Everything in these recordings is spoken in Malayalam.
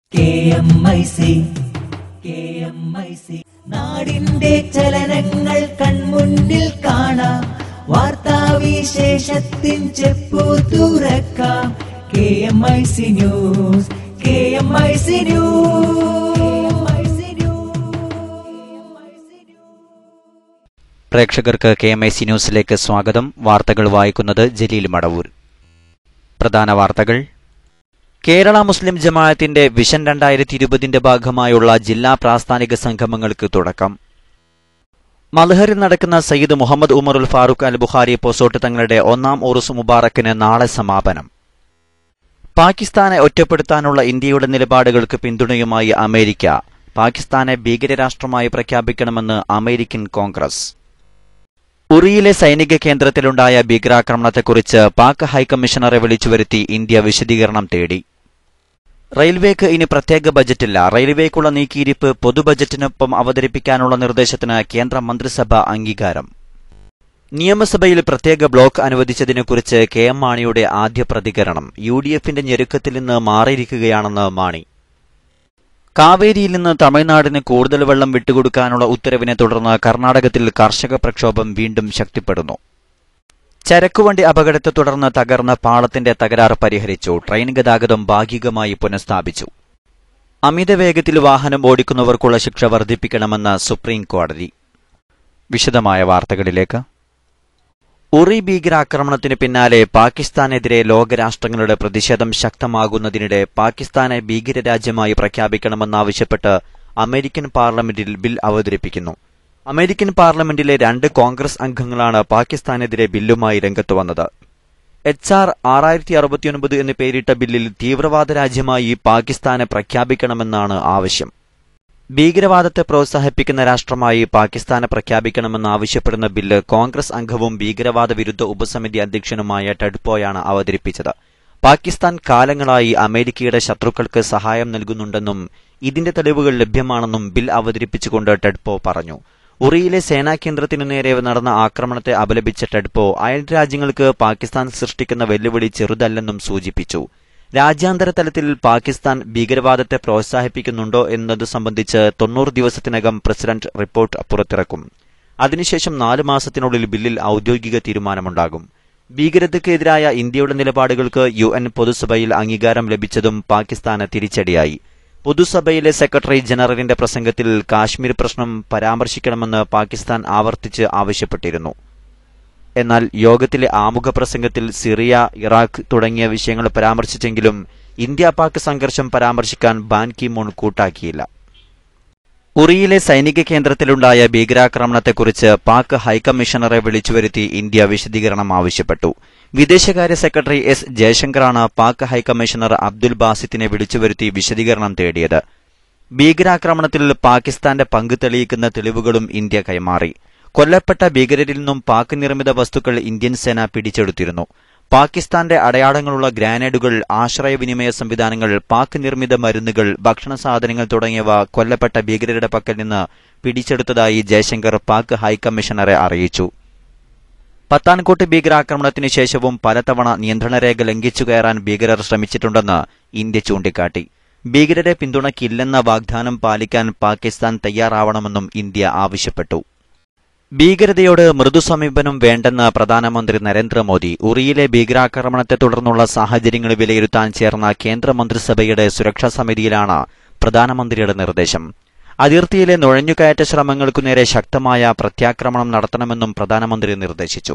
K M I C K M I C നാടിന്റെ ചലനങ്ങൾ കൺമുന്നിൽ കാണാം വാർത്താവിശേഷത്തിൻ ചെപ്പു തുറക്കാം K M I C news K M I C news പ്രേക്ഷകർക്ക് കെ എം ഐ സി ന്യൂസിലേക്ക് സ്വാഗതം വാർത്തകൾ വായിക്കുന്നത് ജലീൽ മടവൂർ പ്രധാന വാർത്തകൾ കേരള മുസ്ലിം ജമാഅത്തിന്റെ വിഷൻ രണ്ടായിരത്തി ഇരുപതിന്റെ ഭാഗമായുള്ള ജില്ലാ പ്രാസ്ഥാനിക സംഗമങ്ങൾക്ക് തുടക്കം മൽഹറിൽ നടക്കുന്ന സയ്യിദ് മുഹമ്മദ് ഉമറുൽ ഫാറൂഖ് അൽ ബുഖാരി പൊസോട്ട് തങ്ങളുടെ ഒന്നാം ഉറുസ് മുബാറക്കിന് നാളെ സമാപനം പാകിസ്ഥാനെ ഒറ്റപ്പെടുത്താനുള്ള ഇന്ത്യയുടെ നിലപാടുകൾക്ക് പിന്തുണയുമായി അമേരിക്ക പാകിസ്ഥാനെ ഭീകരരാഷ്ട്രമായി പ്രഖ്യാപിക്കണമെന്ന് അമേരിക്കൻ കോൺഗ്രസ് ഉറിയിലെ സൈനിക കേന്ദ്രത്തിലുണ്ടായ ഭീകരാക്രമണത്തെക്കുറിച്ച് പാക് ഹൈക്കമ്മീഷണറെ വിളിച്ചുവരുത്തി ഇന്ത്യ വിശദീകരണം തേടി റെയിൽവേക്ക് ഇനി പ്രത്യേക ബജറ്റില്ല റെയിൽവേക്കുള്ള നീക്കിയിരിപ്പ് പൊതുബജറ്റിനൊപ്പം അവതരിപ്പിക്കാനുള്ള നിർദ്ദേശത്തിന് കേന്ദ്ര മന്ത്രിസഭ അംഗീകാരം നിയമസഭയിൽ പ്രത്യേക ബ്ലോക്ക് അനുവദിച്ചതിനെക്കുറിച്ച് കെ എം മാണിയുടെ ആദ്യ പ്രതികരണം യു ഡി എഫിന്റെ ഞെരുക്കത്തിൽ നിന്ന് മാറിയിരിക്കുകയാണെന്ന് മാണി കാവേരിയിൽ നിന്ന് തമിഴ്നാടിന് കൂടുതൽ വെള്ളം വിട്ടുകൊടുക്കാനുള്ള ഉത്തരവിനെ തുടർന്ന് കർണാടകത്തിൽ കർഷക പ്രക്ഷോഭം വീണ്ടും ശക്തിപ്പെടുന്നു ചരക്കുവണ്ടി അപകടത്തെ തുടർന്ന് തകർന്ന പാളത്തിന്റെ തകരാർ പരിഹരിച്ചു ട്രെയിൻ ഗതാഗതം ഭാഗികമായി പുനഃസ്ഥാപിച്ചു അമിത വേഗത്തിൽ വാഹനം ഓടിക്കുന്നവർക്കുള്ള ശിക്ഷ വർദ്ധിപ്പിക്കണമെന്ന് സുപ്രീം കോടതി വിശദമായ വാർത്തകളിലേക്ക് ഉറി ഭീകരാക്രമണത്തിന് പിന്നാലെ പാകിസ്ഥാനെതിരെ ലോകരാഷ്ട്രങ്ങളുടെ പ്രതിഷേധം ശക്തമാകുന്നതിനിടെ പാകിസ്ഥാനെ ഭീകരരാജ്യമായി പ്രഖ്യാപിക്കണമെന്നാവശ്യപ്പെട്ട് അമേരിക്കൻ പാർലമെന്റിൽ ബിൽ അവതരിപ്പിക്കുന്നു അമേരിക്കൻ പാർലമെന്റിലെ രണ്ട് കോൺഗ്രസ് അംഗങ്ങളാണ് പാകിസ്ഥാനെതിരെ ബില്ലുമായി രംഗത്ത് വന്നത് എച്ച് ആർ ആറായിരത്തി അറുപത്തിയൊൻപത് എന്ന് പേരിട്ട ബില്ലിൽ തീവ്രവാദ രാജ്യമായി പാകിസ്ഥാനെ പ്രഖ്യാപിക്കണമെന്നാണ് ആവശ്യം ഭീകരവാദത്തെ പ്രോത്സാഹിപ്പിക്കുന്ന രാഷ്ട്രമായി പാകിസ്ഥാനെ പ്രഖ്യാപിക്കണമെന്നാവശ്യപ്പെടുന്ന ബില്ല് കോൺഗ്രസ് അംഗവും ഭീകരവാദ വിരുദ്ധ ഉപസമിതി അധ്യക്ഷനുമായ ടെഡ്പോയാണ് അവതരിപ്പിച്ചത് പാകിസ്ഥാൻ കാലങ്ങളായി അമേരിക്കയുടെ ശത്രുക്കൾക്ക് സഹായം നൽകുന്നുണ്ടെന്നും ഇതിന്റെ തെളിവുകൾ ലഭ്യമാണെന്നും ബിൽ അവതരിപ്പിച്ചുകൊണ്ട് ടെഡ്പോ പറഞ്ഞു ഉറിയിലെ സേനാ കേന്ദ്രത്തിനു നേരെ നടന്ന ആക്രമണത്തെ അപലപിച്ച ടെഡ്പോ അയൽ രാജ്യങ്ങൾക്ക് പാകിസ്ഥാൻ സൃഷ്ടിക്കുന്ന വെല്ലുവിളി ചെറുതല്ലെന്നും സൂചിപ്പിച്ചു രാജ്യാന്തര തലത്തിൽ പാകിസ്ഥാൻ ഭീകരവാദത്തെ പ്രോത്സാഹിപ്പിക്കുന്നുണ്ടോ എന്നത് സംബന്ധിച്ച് തൊണ്ണൂറ് ദിവസത്തിനകം പ്രസിഡന്റ് റിപ്പോർട്ട് പുറത്തിറക്കും അതിനുശേഷം നാല് മാസത്തിനുള്ളിൽ ബില്ലിൽ ഔദ്യോഗിക തീരുമാനമുണ്ടാകും ഭീകരതയ്ക്കെതിരായ ഇന്ത്യയുടെ നിലപാടുകൾക്ക് യു എൻ പൊതുസഭയിൽ അംഗീകാരം ലഭിച്ചതും പാകിസ്ഥാന് തിരിച്ചടിയായി പൊതുസഭയിലെ സെക്രട്ടറി ജനറലിന്റെ പ്രസംഗത്തിൽ കാശ്മീർ പ്രശ്നം പരാമർശിക്കണമെന്ന് പാകിസ്ഥാൻ ആവർത്തിച്ച് ആവശ്യപ്പെട്ടിരുന്നു എന്നാൽ യോഗത്തിലെ ആമുഖ പ്രസംഗത്തിൽ സിറിയ ഇറാഖ് തുടങ്ങിയ വിഷയങ്ങൾ പരാമർശിച്ചെങ്കിലും ഇന്ത്യ പാക് സംഘർഷം പരാമർശിക്കാൻ ബാൻ കി മൂൺ കൂട്ടാക്കിയില്ല ഉറിയിലെ സൈനിക കേന്ദ്രത്തിലുണ്ടായ ഭീകരാക്രമണത്തെക്കുറിച്ച് പാക് ഹൈക്കമ്മീഷണറെ വിളിച്ചുവരുത്തി ഇന്ത്യ വിശദീകരണം ആവശ്യപ്പെട്ടു വിദേശകാര്യ സെക്രട്ടറി എസ് ജയശങ്കറാണ് പാക് ഹൈക്കമ്മീഷണർ അബ്ദുൽ ബാസിത്തിനെ വിളിച്ചുവരുത്തി വിശദീകരണം തേടിയത് ഭീകരാക്രമണത്തിൽ പാകിസ്ഥാന്റെ പങ്ക് തെളിയിക്കുന്ന തെളിവുകളും ഇന്ത്യ കൈമാറി കൊല്ലപ്പെട്ട ഭീകരരിൽ നിന്നും പാക് നിർമ്മിത വസ്തുക്കൾ ഇന്ത്യൻ സേന പിടിച്ചെടുത്തിരുന്നു പാകിസ്ഥാന്റെ അടയാളങ്ങളുള്ള ഗ്രാനേഡുകൾ ആശ്രയവിനിമയ സംവിധാനങ്ങൾ പാക് നിർമ്മിത മരുന്നുകൾ ഭക്ഷണ സാധനങ്ങൾ തുടങ്ങിയവ കൊല്ലപ്പെട്ട ഭീകരരുടെ പക്കൽ നിന്ന് പിടിച്ചെടുത്തതായി ജയശങ്കർ പാക് ഹൈക്കമ്മീഷണറെ അറിയിച്ചു പത്താൻകോട്ട് ഭീകരാക്രമണത്തിന് ശേഷവും പലതവണ നിയന്ത്രണരേഖ ലംഘിച്ചു കയറാൻ ഭീകരർ ശ്രമിച്ചിട്ടുണ്ടെന്ന് ഇന്ത്യ ചൂണ്ടിക്കാട്ടി ഭീകരരെ പിന്തുണയ്ക്കില്ലെന്ന വാഗ്ദാനം പാലിക്കാൻ പാകിസ്ഥാൻ തയ്യാറാവണമെന്നും ഇന്ത്യ ആവശ്യപ്പെട്ടു ഭീകരതയോട് മൃദു സമീപനം വേണ്ടെന്ന് പ്രധാനമന്ത്രി നരേന്ദ്രമോദി ഉറിയിലെ ഭീകരാക്രമണത്തെ തുടർന്നുള്ള സാഹചര്യങ്ങൾ വിലയിരുത്താൻ ചേർന്ന കേന്ദ്ര മന്ത്രിസഭയുടെ സുരക്ഷാ സമിതിയിലാണ് പ്രധാനമന്ത്രിയുടെ നിർദ്ദേശം അതിർത്തിയിലെ നുഴഞ്ഞുകയറ്റ ശ്രമങ്ങൾക്കു നേരെ ശക്തമായ പ്രത്യാക്രമണം നടത്തണമെന്നും പ്രധാനമന്ത്രി നിർദ്ദേശിച്ചു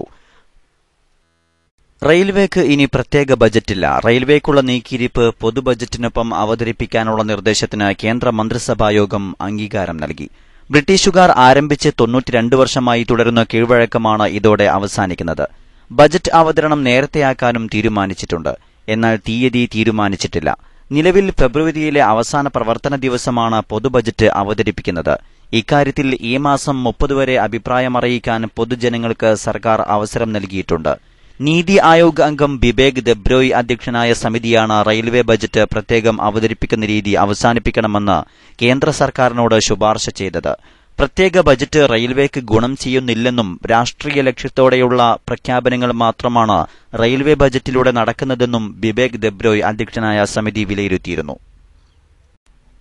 റെയിൽവേക്ക് ഇനി പ്രത്യേക ബജറ്റില്ല റെയിൽവേക്കുള്ള നീക്കിയിരിപ്പ് പൊതുബജറ്റിനൊപ്പം അവതരിപ്പിക്കാനുള്ള നിർദ്ദേശത്തിന് കേന്ദ്ര മന്ത്രിസഭായോഗം അംഗീകാരം നൽകി ബ്രിട്ടീഷുകാർ ആരംഭിച്ച് തൊണ്ണൂറ്റിരണ്ട് വർഷമായി തുടരുന്ന കീഴ്വഴക്കമാണ് ഇതോടെ അവസാനിക്കുന്നത് ബജറ്റ് അവതരണം നേരത്തെയാക്കാനും തീരുമാനിച്ചിട്ടുണ്ട് എന്നാൽ തീയതി തീരുമാനിച്ചിട്ടില്ല നിലവിൽ ഫെബ്രുവരിയിലെ അവസാന പ്രവർത്തന ദിവസമാണ് പൊതുബജറ്റ് അവതരിപ്പിക്കുന്നത് ഇക്കാര്യത്തിൽ ഈ മാസം മുപ്പത് വരെ അഭിപ്രായമറിയിക്കാൻ പൊതുജനങ്ങൾക്ക് സർക്കാർ അവസരം നൽകിയിട്ടുണ്ട് നീതി ആയോഗ് അംഗം ബിബേക് ദെബ്രോയ് അധ്യക്ഷനായ സമിതിയാണ് റെയിൽവേ ബജറ്റ് പ്രത്യേകം അവതരിപ്പിക്കുന്ന രീതി അവസാനിപ്പിക്കണമെന്ന് കേന്ദ്ര സർക്കാരിനോട് ശുപാർശ ചെയ്തത് പ്രത്യേക ബജറ്റ് റെയിൽവേക്ക് ഗുണം ചെയ്യുന്നില്ലെന്നും രാഷ്ട്രീയ ലക്ഷ്യത്തോടെയുള്ള പ്രഖ്യാപനങ്ങൾ മാത്രമാണ് റെയിൽവേ ബജറ്റിലൂടെ നടക്കുന്നതെന്നും ബിബേക് ദെബ്രോയ് അധ്യക്ഷനായ സമിതി വിലയിരുത്തിയിരുന്നു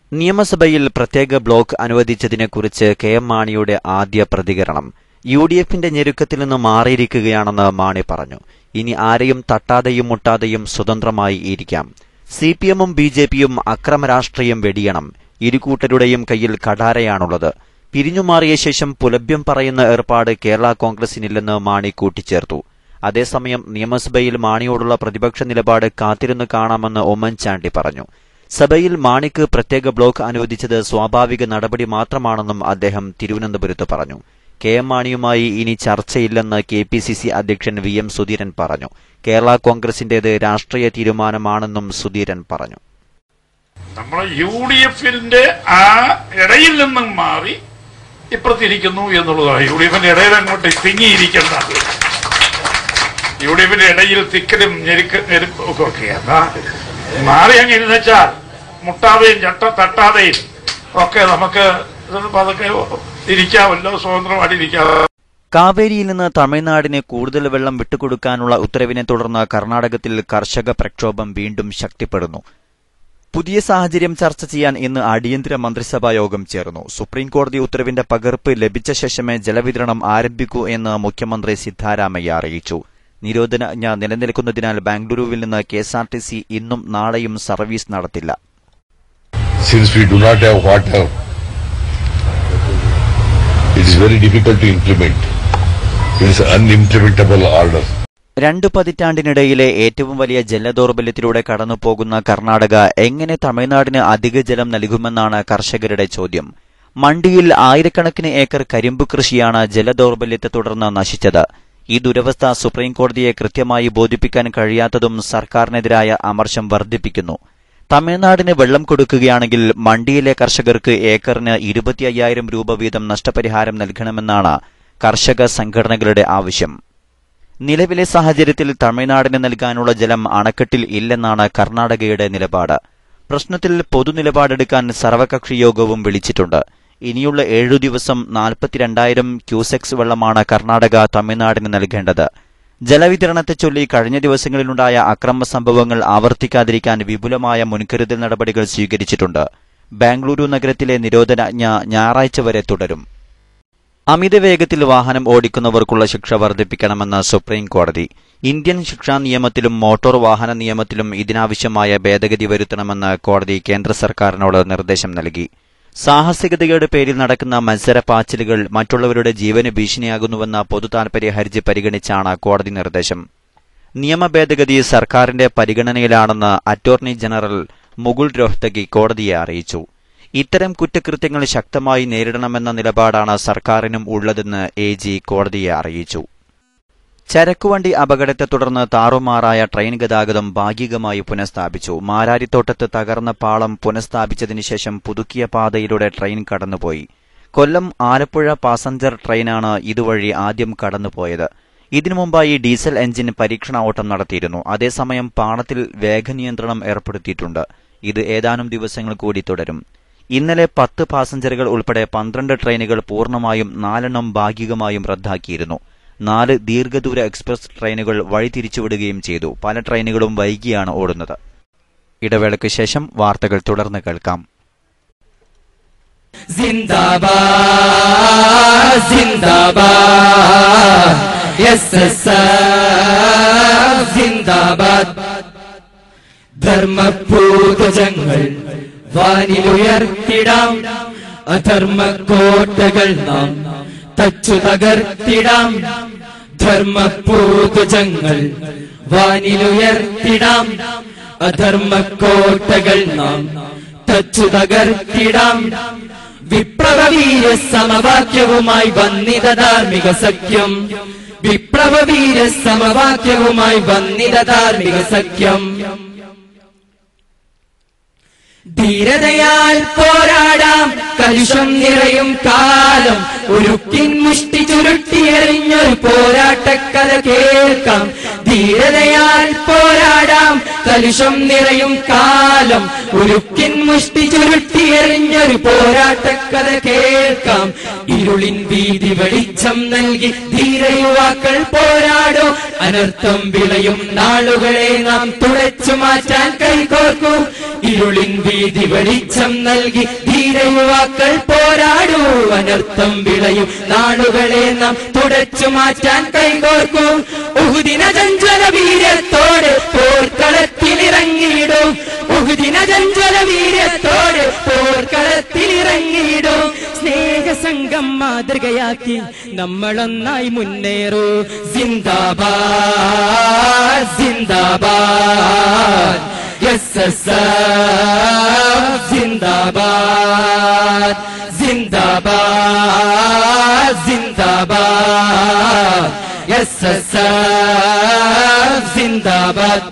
നിയമസഭയിൽ പ്രത്യേക ബ്ലോക്ക് അനുവദിച്ചതിനെക്കുറിച്ച് കെ എം മാണിയുടെ ആദ്യ പ്രതികരണം യു ഡി എഫിന്റെ ഞെരുക്കത്തിൽ നിന്ന് മാറിയിരിക്കുകയാണെന്ന് മാണി പറഞ്ഞു ഇനി ആരെയും തട്ടാതെയും മുട്ടാതെയും സ്വതന്ത്രമായി ഇരിക്കാം സി പി എമ്മും ബി ജെ പിയും അക്രമ രാഷ്ട്രീയം വെടിയണം ഇരുകൂട്ടരുടെയും കയ്യിൽ കടാരയാണുള്ളത് പിരിഞ്ഞുമാറിയ ശേഷം പുലഭ്യം പറയുന്ന ഏർപ്പാട് കേരള കോൺഗ്രസിനില്ലെന്ന് മാണി കൂട്ടിച്ചേർത്തു അതേസമയം നിയമസഭയിൽ മാണിയോടുള്ള പ്രതിപക്ഷ നിലപാട് കാത്തിരുന്ന് കാണാമെന്ന് ഉമ്മൻചാണ്ടി പറഞ്ഞു സഭയിൽ മാണിക്ക് പ്രത്യേക ബ്ലോക്ക് അനുവദിച്ചത് സ്വാഭാവിക നടപടി മാത്രമാണെന്നും അദ്ദേഹം തിരുവനന്തപുരത്ത് പറഞ്ഞു കെ എം മാണിയുമായി ഇനി ചർച്ചയില്ലെന്ന് കെ പി സി സി അധ്യക്ഷൻ വി എം സുധീരൻ പറഞ്ഞു കേരള കോൺഗ്രസിന്റേത് രാഷ്ട്രീയ തീരുമാനമാണെന്നും സുധീരൻ പറഞ്ഞു നമ്മൾ യു ഡി എഫിന്റെ ആ ഇടയിൽ നിന്നും മാറി ഇപ്പുറത്തിരിക്കുന്നു എന്നുള്ളതാണ് യു ഡി എഫിന്റെ ഇടയിൽ അങ്ങോട്ട് തിങ്ങിയിരിക്കേണ്ട യു ഡി എഫിന്റെ ഇടയിൽ തിക്കലും ഞെരുക്ക് ഞെരുക്കും ഒക്കെ ഒക്കെ എന്നാ മാറി അങ്ങ് ഇരുന്നച്ചാൽ മുട്ടാതെയും ചട്ട തട്ടാതെയും ഒക്കെ നമുക്ക് ഇത് പതുക്കെ ഇരിക്കാമല്ലോ സ്വതന്ത്രമായിട്ട് ഇരിക്കാം കാവേരിയിൽ നിന്ന് തമിഴ്നാടിന് കൂടുതൽ വെള്ളം വിട്ടുകൊടുക്കാനുള്ള ഉത്തരവിനെ തുടർന്ന് കർണാടകത്തിൽ കർഷക പ്രക്ഷോഭം വീണ്ടും ശക്തിപ്പെടുന്നു പുതിയ സാഹചര്യം ചർച്ച ചെയ്യാൻ ഇന്ന് അടിയന്തര മന്ത്രിസഭാ യോഗം ചേർന്നു സുപ്രീം കോടതി ഉത്തരവിന്റെ പകർപ്പ് ലഭിച്ച ശേഷമേ ജലവിതരണം ആരംഭിക്കൂ എന്ന് മുഖ്യമന്ത്രി സിദ്ധാരാമയ്യ അറിയിച്ചു നിരോധനാജ്ഞ നിലനിൽക്കുന്നതിനാൽ ബാംഗ്ലൂരുവിൽ നിന്ന് കെഎസ്ആർടിസി ഇന്നും നാളെയും സർവീസ് നടത്തില്ല since we do not have water, it is very difficult to implement. It is unimplementable order. രണ്ടു പതിറ്റാണ്ടിനിടയിലെ ഏറ്റവും വലിയ ജലദൗർബല്യത്തിലൂടെ കടന്നുപോകുന്ന കർണാടക എങ്ങനെ തമിഴ്നാടിന് അധിക ജലം നൽകുമെന്നാണ് കർഷകരുടെ ചോദ്യം മണ്ടിയിൽ ആയിരക്കണക്കിന് ഏക്കർ കരിമ്പ് കൃഷിയാണ് ജലദൗർബല്യത്തെ തുടർന്ന് നശിച്ചത് ഈ ദുരവസ്ഥ സുപ്രീംകോടതിയെ കൃത്യമായി ബോധിപ്പിക്കാൻ കഴിയാത്തതും സർക്കാരിനെതിരായ അമർഷം വർദ്ധിപ്പിക്കുന്നു തമിഴ്നാടിന് വെള്ളം കൊടുക്കുകയാണെങ്കിൽ മണ്ടിയിലെ കർഷകർക്ക് ഏക്കറിന് ഇരുപത്തി അയ്യായിരം രൂപ വീതം നഷ്ടപരിഹാരം നൽകണമെന്നാണ് കർഷക സംഘടനകളുടെ ആവശ്യം നിലവിലെ സാഹചര്യത്തിൽ തമിഴ്നാടിന് നൽകാനുള്ള ജലം അണക്കെട്ടിൽ ഇല്ലെന്നാണ് കർണാടകയുടെ നിലപാട് പ്രശ്നത്തിൽ പൊതുനിലപാടെടുക്കാൻ സർവകക്ഷി യോഗവും വിളിച്ചിട്ടുണ്ട് ഇനിയുള്ള ഏഴു ദിവസം നാൽപ്പത്തിരണ്ടായിരം ക്യൂസെക്സ് വെള്ളമാണ് കർണാടക തമിഴ്നാടിന് നൽകേണ്ടത് ജലവിതരണത്തെ ചൊല്ലി കഴിഞ്ഞ ദിവസങ്ങളിലുണ്ടായ അക്രമ സംഭവങ്ങൾ ആവർത്തിക്കാതിരിക്കാൻ വിപുലമായ മുൻകരുതൽ നടപടികൾ സ്വീകരിച്ചിട്ടുണ്ട് ബാംഗ്ലൂരു നഗരത്തിലെ നിരോധനാജ്ഞ ഞായറാഴ്ച വരെ തുടരും അമിത വേഗത്തിൽ വാഹനം ഓടിക്കുന്നവർക്കുള്ള ശിക്ഷ വർദ്ധിപ്പിക്കണമെന്ന് സുപ്രീം കോടതി ഇന്ത്യൻ ശിക്ഷാ നിയമത്തിലും മോട്ടോർ വാഹന നിയമത്തിലും ഇതിനാവശ്യമായ ഭേദഗതി വരുത്തണമെന്ന് കോടതി കേന്ദ്ര സർക്കാരിനോട് നിർദ്ദേശം നൽകി സാഹസികതയുടെ പേരിൽ നടക്കുന്ന മത്സരപ്പാച്ചിലുകൾ മറ്റുള്ളവരുടെ ജീവന് ഭീഷണിയാകുന്നുവെന്ന പൊതുതാൽപര്യ ഹർജി പരിഗണിച്ചാണ് കോടതി നിർദ്ദേശം നിയമ ഭേദഗതി സർക്കാരിന്റെ പരിഗണനയിലാണെന്ന് അറ്റോർണി ജനറൽ മുകുൾ രോഹ്തഗി കോടതിയെ അറിയിച്ചു ഇത്തരം കുറ്റകൃത്യങ്ങൾ ശക്തമായി നേരിടണമെന്ന നിലപാടാണ് സർക്കാരിനും ഉള്ളതെന്ന് എ ജി കോടതിയെ അറിയിച്ചു ചരക്കുവണ്ടി അപകടത്തെ തുടർന്ന് താറുമാറായ ട്രെയിൻ ഗതാഗതം ഭാഗികമായി പുനഃസ്ഥാപിച്ചു മാരാരിത്തോട്ടത്ത് തകർന്ന പാളം പുനഃസ്ഥാപിച്ചതിനു ശേഷം പുതുക്കിയ പാതയിലൂടെ ട്രെയിൻ കടന്നുപോയി കൊല്ലം ആലപ്പുഴ പാസഞ്ചർ ട്രെയിനാണ് ഇതുവഴി ആദ്യം കടന്നുപോയത് ഇതിനു മുമ്പായി ഡീസൽ എഞ്ചിൻ പരീക്ഷണ ഓട്ടം നടത്തിയിരുന്നു അതേസമയം പാളത്തിൽ വേഗനിയന്ത്രണം ഏർപ്പെടുത്തിയിട്ടുണ്ട് ഇത് ഏതാനും ദിവസങ്ങൾ കൂടി തുടരും ഇന്നലെ പത്ത് പാസഞ്ചറുകൾ ഉൾപ്പെടെ പന്ത്രണ്ട് ട്രെയിനുകൾ പൂർണ്ണമായും നാലെണ്ണം ഭാഗികമായും റദ്ദാക്കിയിരുന്നു നാല് ദീർഘദൂര എക്സ്പ്രസ് ട്രെയിനുകൾ വഴിതിരിച്ചുവിടുകയും ചെയ്തു പല ട്രെയിനുകളും വൈകിയാണ് ഓടുന്നത് ഇടവേളയ്ക്ക് ശേഷം വാർത്തകൾ തുടർന്ന് കേൾക്കാം जिंदाबाद जिंदाबाद എസ് എസ് जिंदाबाद ധർമ്മപൂതജങ്ങൾ വാനിലുയർത്തിടാം അധർമ്മ കോട്ടകൾ നാം തച്ചു തകർത്തിടാം ധർമ്മപൂതജങ്ങൾ വാനിലുയർത്തിടാം അധർമ്മ കോട്ടകൾ നാം തച്ചു തകർത്തിടാം വിപ്ലവവീര സമവാക്യവുമായി വന്നിത ധാർമ്മിക സഖ്യം വിപ്ലവവീര സമവാക്യവുമായി വന്നിത ധാർമ്മിക സഖ്യം ധീരതയാൽ പോരാടാം കലുഷം നിറയും കാലം ഉരുക്കിൻ മുഷ്ടി ചുരുട്ടിയെറിഞ്ഞൊരു പോരാട്ടക്കഥ കേൾക്കാം ധീരതയാൽ പോരാടാം കലുഷം നിറയും കാലം ഉരുക്കിൻ മുഷ്ടി ചുരുട്ടിയെറിഞ്ഞൊരു പോരാട്ടക്കഥ കേൾക്കാം ഇരുളിൻ വീതി വെളിച്ചം നൽകി ധീരയുവാക്കൾ പോരാടും അനർത്ഥം വിളയും നാളുകളെ നാം തുടച്ചു മാറ്റാൻ കൈകോർക്കും ഇരുളിൻ വീതി വെളിച്ചം നൽകി ധീരയുവാക്കൾ പോരാടൂ അനർത്ഥം വിളയും നാളുകളെ നാം തുടച്ചു മാറ്റാൻ കൈകോർക്കും ഉഹുദിന ചഞ്ചല വീര്യത്തോടെ പോർക്കളത്തിലിറങ്ങിയിടും ഉഹുദിന ചഞ്ചല വീര്യത്തോടെ പോർക്കളത്തിലിറങ്ങിയിടും സ്നേഹസംഘം മാതൃകയാക്കി നമ്മളൊന്നായി മുന്നേറൂ സിന്ദാബാദ് സിന്ദാബാദ് എസ് എസ് സിന്ദാബാദ് സിന്ദാബാദ് സിന്ദാബാദ് എസ് എസ് സിന്ദാബാദ്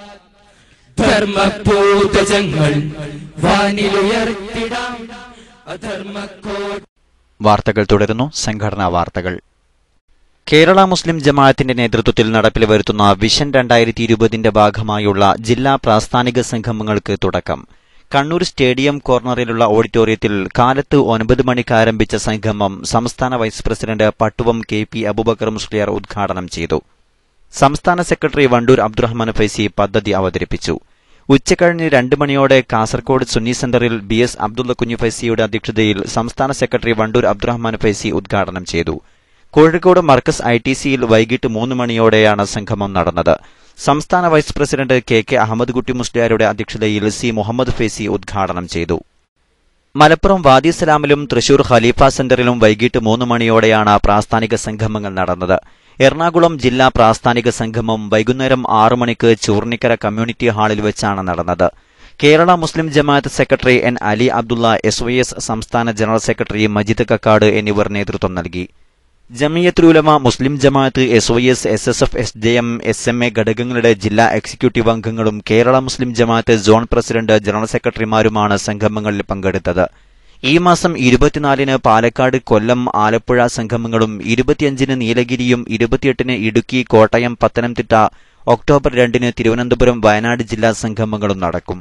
ധർമ്മപൂതജങ്ങൾ വാനിലുയർത്തിടാം അധർമ്മക്കോട്ട് വാർത്തകൾ തുടരുന്നു സംഘടനാ വാർത്തകൾ കേരള മുസ്ലിം ജമാഅത്തിന്റെ നേതൃത്വത്തിൽ നടപ്പിൽ വരുത്തുന്ന വിഷൻ രണ്ടായിരത്തി ഇരുപതിന്റെ ഭാഗമായുള്ള ജില്ലാ പ്രാസ്ഥാനിക സംഗമങ്ങൾക്ക് തുടക്കം കണ്ണൂർ സ്റ്റേഡിയം കോർണറിലുള്ള ഓഡിറ്റോറിയത്തിൽ കാലത്ത് ഒൻപത് മണിക്ക് ആരംഭിച്ച സംഗമം സംസ്ഥാന vice president Pattuvam K P Abubakar Musliyar ഉദ്ഘാടനം ചെയ്തു സംസ്ഥാന സെക്രട്ടറി വണ്ടൂർ അബ്ദുറഹ്മാൻ ഫൈസി പദ്ധതി അവതരിപ്പിച്ചു ഉച്ചകഴിഞ്ഞ് രണ്ട് മണിയോടെ കാസർകോട് സുന്നി സെന്ററിൽ ബി എസ് അബ്ദുള്ള കുഞ്ഞു ഫൈസിയുടെ അധ്യക്ഷതയിൽ സംസ്ഥാന സെക്രട്ടറി വണ്ടൂർ അബ്ദുറഹ്മാൻ ഫൈസി ഉദ്ഘാടനം ചെയ്തു കോഴിക്കോട് മർക്കസ് ഐ ടി സിയിൽ വൈകിട്ട് മൂന്ന് മണിയോടെയാണ് സംഗമം നടന്നത് സംസ്ഥാന vice president K K Ahmed Kutty മുസ്ലിയാരുടെ അധ്യക്ഷതയിൽ സി മുഹമ്മദ് ഫൈസി ഉദ്ഘാടനം ചെയ്തു മലപ്പുറം വാദി സലാമിലും തൃശൂർ ഖലീഫ സെന്ററിലും വൈകിട്ട് മൂന്ന് മണിയോടെയാണ് പ്രാസ്ഥാനിക സംഗമങ്ങൾ നടന്നത് എറണാകുളം ജില്ലാ പ്രാസ്ഥാനിക സംഗമം വൈകുന്നേരം ആറു മണിക്ക് ചൂർണിക്കര കമ്മ്യൂണിറ്റി ഹാളിൽ വെച്ചാണ് നടന്നത് Kerala Muslim Jamaath secretary N Ali Abdullah S Y S സംസ്ഥാന ജനറൽ സെക്രട്ടറി മജിദ് കക്കാട് എന്നിവർ നേതൃത്വം നൽകി Jamiathul Ulama Muslim Jamaath S Y S S S F S J M S M A ഘടകങ്ങളുടെ ജില്ലാ എക്സിക്യൂട്ടീവ് അംഗങ്ങളും Kerala Muslim Jamaath zone president general സെക്രട്ടറിമാരുമാണ് സംഗമങ്ങളിൽ പങ്കെടുത്തത് ഈ മാസം ഇരുപത്തിനാലിന് പാലക്കാട് കൊല്ലം ആലപ്പുഴ സംഗമങ്ങളും ഇരുപത്തിയഞ്ചിന് നീലഗിരിയും ഇരുപത്തിയെട്ടിന് ഇടുക്കി കോട്ടയം പത്തനംതിട്ട ഒക്ടോബർ രണ്ടിന് തിരുവനന്തപുരം വയനാട് ജില്ലാ സംഗമങ്ങളും നടക്കും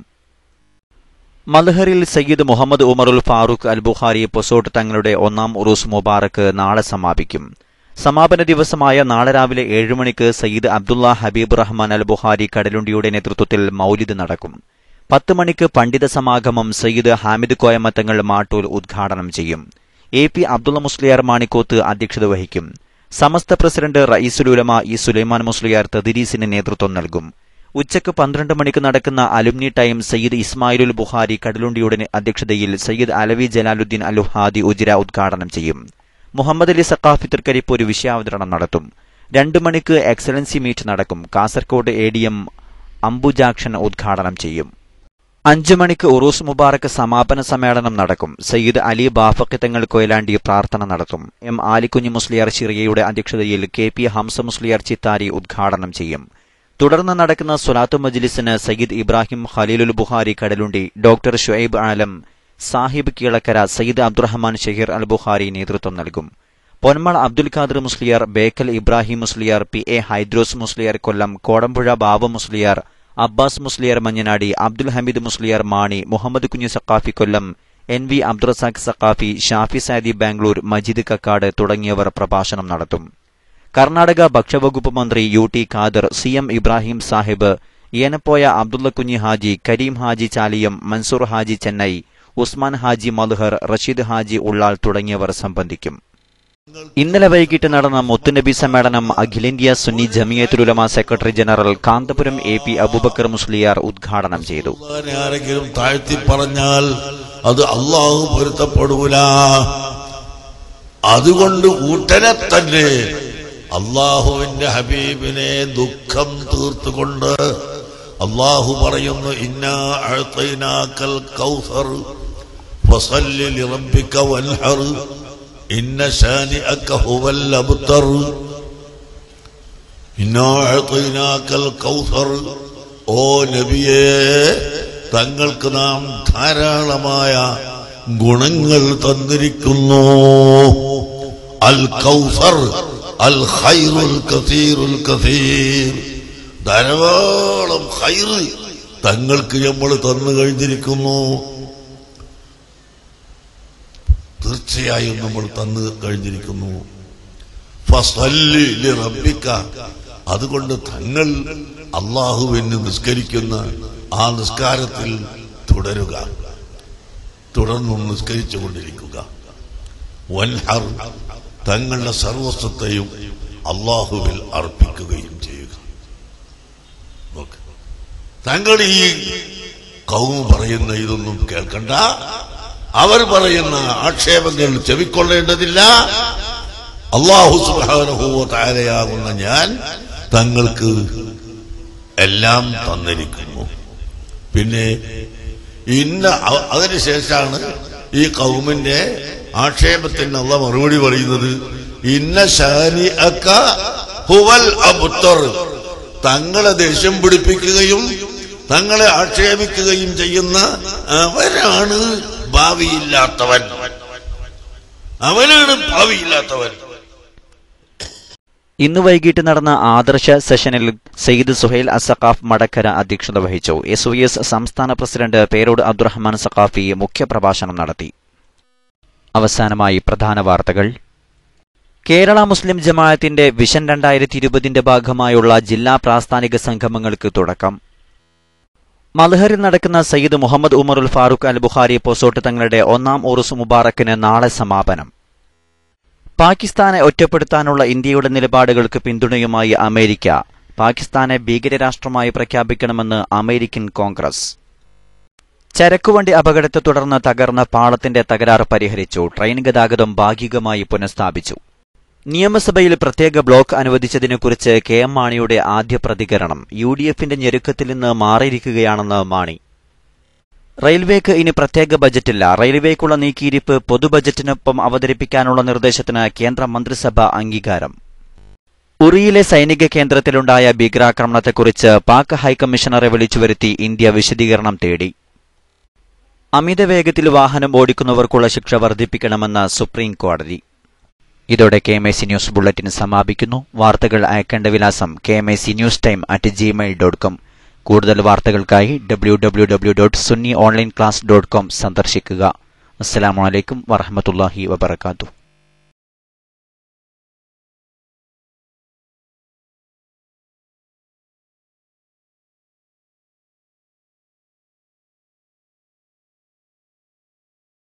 മൽഹറിൽ സയ്യിദ് മുഹമ്മദ് ഉമറുൽ ഫാറൂഖ് അൽ ബുഖാരി പൊസോട്ട് തങ്ങളുടെ ഒന്നാം ഉറൂസ് മുബാറക്ക് നാളെ സമാപിക്കും സമാപന ദിവസമായ നാളെ രാവിലെ ഏഴ് മണിക്ക് സയ്യിദ് അബ്ദുള്ള ഹബീബ് റഹ്മാൻ അൽ ബുഖാരി കടലുണ്ടിയുടെ നേതൃത്വത്തിൽ മൗലിദ് നടക്കും പത്ത് മണിക്ക് പണ്ഡിത സമാഗമം സയ്യിദ് ഹാമിദ് കോയമത്തങ്ങൾ മാട്ടൂൽ ഉദ്ഘാടനം ചെയ്യും എ പി അബ്ദുള്ള മുസ്ലിയാർ മാണിക്കോത്ത് അധ്യക്ഷത വഹിക്കും സമസ്ത പ്രസിഡന്റ് റയീസുലുലമ ഇ സുലൈമാൻ മുസ്ലിയാർ തദ്രീസിന് നേതൃത്വം നൽകും ഉച്ചയ്ക്ക് പന്ത്രണ്ട് മണിക്ക് നടക്കുന്ന അലുമിനി ടൈം സയ്യിദ് ഇസ്മായിലുൽ ബുഖാരി കടലുണ്ടിയുടെ അധ്യക്ഷതയിൽ സയ്യിദ് അലവി ജലാലുദ്ദീൻ അലുഹാദി ഉജിര ഉദ്ഘാടനം ചെയ്യും മുഹമ്മദ് അലി സക്കാഫി തൃക്കരിപ്പ് ഒരു വിഷയാവതരണം നടത്തും രണ്ടു മണിക്ക് എക്സലൻസി മീറ്റ് നടക്കും Kasaragod A D M Ambujakshan ഉദ്ഘാടനം ചെയ്യും അഞ്ചു മണിക്ക് ഉറൂസ് മുബാറക്ക് സമാപന സമ്മേളനം നടക്കും സയ്യിദ് അലി ബാഫക്കി തങ്ങൾ കൊയിലാണ്ടി പ്രാർത്ഥന നടത്തും എം ആലിക്കുഞ്ഞി മുസ്ലിയാർ ചിറിയയുടെ അധ്യക്ഷതയിൽ കെ പി ഹംസ മുസ്ലിയാർ ചിത്താരി ഉദ്ഘാടനം ചെയ്യും തുടർന്ന് നടക്കുന്ന സ്വലാത്തു മജ്ലിസിന് സയ്യിദ് ഇബ്രാഹിം ഖലീലുൽ ബുഖാരി കടലുണ്ടി ഡോക്ടർ ഷുഐബ് ആലം സാഹിബ് കീളക്കര സയ്യിദ് അബ്ദുറഹ്മാൻ ഷഹീർ അൽ ബുഖാരി നേതൃത്വം നൽകും Ponmala Abdul Khader Musliyar Bekal Ibrahim Musliyar P A Haidros Musliyar Kollam Kodampuzha Baba Musliyar Abbas Musliyar Manjanady Abdul Hameed Musliyar Mani Muhammad Kunhi Saqafi Kollam N V Abdurazak Saqafi Shafi Sadi Bangalore Majeed Kakkad തുടങ്ങിയവർ പ്രഭാഷണം നടത്തും കർണാടക ഭക്ഷ്യവകുപ്പ് മന്ത്രി U T Khader C M Ibrahim Sahib Yenepoya Abdulla Kunhi Haji Kareem Haji Chaliyam Mansoor Haji Chennai Usman Haji Malhar Rasheed Haji Ullal തുടങ്ങിയവർ സംബന്ധിക്കും ഇന്നലെ വൈകിട്ട് നടന്ന മുത്തുനബി സമ്മേളനം അഖിലേന്ത്യാ Sunni Jamiyyathul Ulama secretary general Kanthapuram A P Abubakar Musliyar ഉദ്ഘാടനം ചെയ്തു അള്ളാഹിനെ ആരെങ്കിലും താഴ്ത്തി പറഞ്ഞാൽ അത് അള്ളാഹു പൊരുത്തപ്പെടൂല അതുകൊണ്ട് ഊട്ടനെ തന്നെ അള്ളാഹുവിന്റെ ഹബീബിനെ ദുഃഖം തീർത്തുകൊണ്ട് അള്ളാഹു പറയുന്നു ഇന്നാ അഴ്ത്തൈനാക്കൽ കൗസർ ഫസല്ലി ലിറബ്ബിക വൻഹർ ഇന്ന ശാനിഅക ഹുവൽ അബ്തർ ഇന്നാ അഴ്ത്തൈനാക്കൽ കൗസർ ഓ നബിയേ തങ്ങൾക്ക് നാം ധാരാളമായ ഗുണങ്ങൾ തന്നിരിക്കുന്നു അൽ കൗസർ അൽ ഖൈറുൽ കസീറുൽ കസീർ ധാരാളം ഹൈറ് തങ്ങൾക്ക് നമ്മൾ തന്നു കഴിഞ്ഞിരിക്കുന്നു തീർച്ചയായും നമ്മൾ തന്നു കഴിഞ്ഞിരിക്കുന്നു ഫസല്ലി ലി റബ്ബിക അതുകൊണ്ട് തങ്ങൾ അള്ളാഹുവിന് നിസ്കരിക്കുന്ന ആ നിസ്കാരത്തിൽ തുടരുക തുടർന്നും നിസ്കരിച്ചു കൊണ്ടിരിക്കുക വൻഹർ തങ്ങളുടെ സർവസ്വത്തെയും അള്ളാഹുവിൽ അർപ്പിക്കുകയും ചെയ്യുക നോക്ക്. തങ്ങൾ ഈ കൗമ പറയുന്ന ഇതൊന്നും കേൾക്കണ്ട അവർ പറയുന്ന ആക്ഷേപങ്ങൾ ചെവിക്കൊള്ളേണ്ടതില്ല അള്ളാഹു സുബ്ഹാനഹു താരയാകുന്ന ഞാൻ തങ്ങൾക്ക് എല്ലാം തന്നിരിക്കുന്നു പിന്നെ ഇന്ന അ- അതിനുശേഷമാണ് ഈ കൗമിന്റെ ആക്ഷേപത്തിന് അള്ള മറുപടി പറയുന്നത് ഇന്ന ഷാനി അക്ക ഹുവൽ അബുത്തർ തങ്ങളെ ദേഷ്യം പിടിപ്പിക്കുകയും തങ്ങളെ ആക്ഷേപിക്കുകയും ചെയ്യുന്ന അവരാണ് ഭാവിയില്ലാത്തവൻ അവനാണ് ഭാവിയില്ലാത്തവൻ ഇന്ന് വൈകിട്ട് നടന്ന ആദർശ സെഷനിൽ സയ്യിദ് സുഹൈൽ അസഖാഫ് മടക്കര അധ്യക്ഷത വഹിച്ചു എസ് ഒ എസ് സംസ്ഥാന പ്രസിഡന്റ് പേരോട് അബ്ദുറഹ്മാൻ സഖാഫി മുഖ്യപ്രഭാഷണം നടത്തി അവസാനമായി പ്രധാന വാർത്തകൾ കേരള മുസ്ലിം ജമാഅത്തിന്റെ വിഷൻ രണ്ടായിരത്തി ഇരുപതിന്റെ ഭാഗമായുള്ള ജില്ലാ പ്രാസ്ഥാനിക സംഗമങ്ങൾക്ക് തുടക്കം മൽഹറിൽ നടക്കുന്ന സയ്യിദ് മുഹമ്മദ് ഉമറുൽ ഫാറൂഖ് അൽ ബുഖാരി പൊസോട്ട് തങ്ങളുടെ ഒന്നാം ഉറുസ് മുബാറക്കിന് നാളെ സമാപനം പാകിസ്ഥാനെ ഒറ്റപ്പെടുത്താനുള്ള ഇന്ത്യയുടെ നിലപാടുകൾക്ക് പിന്തുണയുമായി അമേരിക്ക പാകിസ്ഥാനെ ഭീകരരാഷ്ട്രമായി പ്രഖ്യാപിക്കണമെന്ന് അമേരിക്കൻ കോൺഗ്രസ് ചരക്കുവണ്ടി അപകടത്തെ തുടർന്ന് തകർന്ന പാളത്തിന്റെ തകരാറ് പരിഹരിച്ചു ട്രെയിൻ ഗതാഗതം ഭാഗികമായി പുനഃസ്ഥാപിച്ചു നിയമസഭയിൽ പ്രത്യേക ബ്ലോക്ക് അനുവദിച്ചതിനെക്കുറിച്ച് കെ എം മാണിയുടെ ആദ്യ പ്രതികരണം യു ഡി എഫിന്റെ ഞെരുക്കത്തിൽ നിന്ന് മാറിയിരിക്കുകയാണെന്ന് മാണി റെയിൽവേക്ക് ഇനി പ്രത്യേക ബജറ്റില്ല റെയിൽവേക്കുള്ള നീക്കിയിരിപ്പ് പൊതുബജറ്റിനൊപ്പം അവതരിപ്പിക്കാനുള്ള നിർദ്ദേശത്തിന് കേന്ദ്ര മന്ത്രിസഭ അംഗീകാരം ഉറിയിലെ സൈനിക കേന്ദ്രത്തിലുണ്ടായ ഭീകരാക്രമണത്തെക്കുറിച്ച് പാക് ഹൈക്കമ്മീഷണറെ വിളിച്ചുവരുത്തി ഇന്ത്യ വിശദീകരണം തേടി അമിത വേഗത്തിൽ വാഹനം ഓടിക്കുന്നവർക്കുള്ള ശിക്ഷ വർദ്ധിപ്പിക്കണമെന്ന് സുപ്രീം കോടതി ഇതോടെ K M A C news bulletin സമാപിക്കുന്നു വാർത്തകൾ അയക്കേണ്ട വിലാസം K M A C news time at Gmail dot com കൂടുതൽ വാർത്തകൾക്കായി W W W dot Sunni online class dot com സന്ദർശിക്കുക അസ്സലാമലൈക്കും വറഹമത്തല്ലാഹി വബർക്കാത്തു